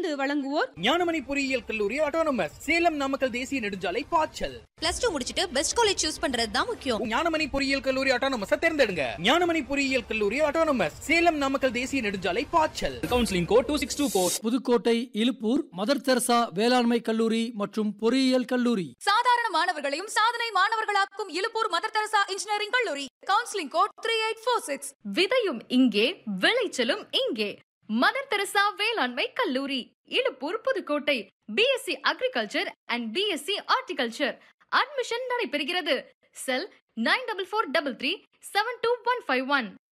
இணைந்து வழங்குவோர் ஞானமணி பொறியியல் கல்லூரி ஆட்டோனமஸ் சேலம் நாமக்கல் தேசிய நெடுஞ்சாலை பாய்ச்சல் பிளஸ் டூ முடிச்சிட்டு பெஸ்ட் காலேஜ் சூஸ் பண்றது தான் முக்கியம் ஞானமணி பொறியியல் கல்லூரி ஆட்டோனமஸ் தேர்ந்தெடுங்க ஞானமணி பொறியியல் கல்லூரி ஆட்டோனமஸ் சேலம் நாமக்கல் தேசிய நெடுஞ்சாலை பாய்ச்சல் counselling code two six two four Pudukkottai Iluppur Mother Teresa வேளாண்மை கல்லூரி மற்றும் பொறியியல் கல்லூரி சாதாரண மாணவர்களையும் சாதனை மாணவர்களாக்கும் இலுப்பூர் மதர் தெரசா இன்ஜினியரிங் கல்லூரி counselling code three eight four six விதையும் இங்கே விளைச்சலும் இங்கே மதர் தெரசா வேளாண்மை கல்லூரி Iluppur Pudukkottai BSc agriculture and BSc horticulture admission நடைபெறுகிறது cell nine double four double three seven two one five one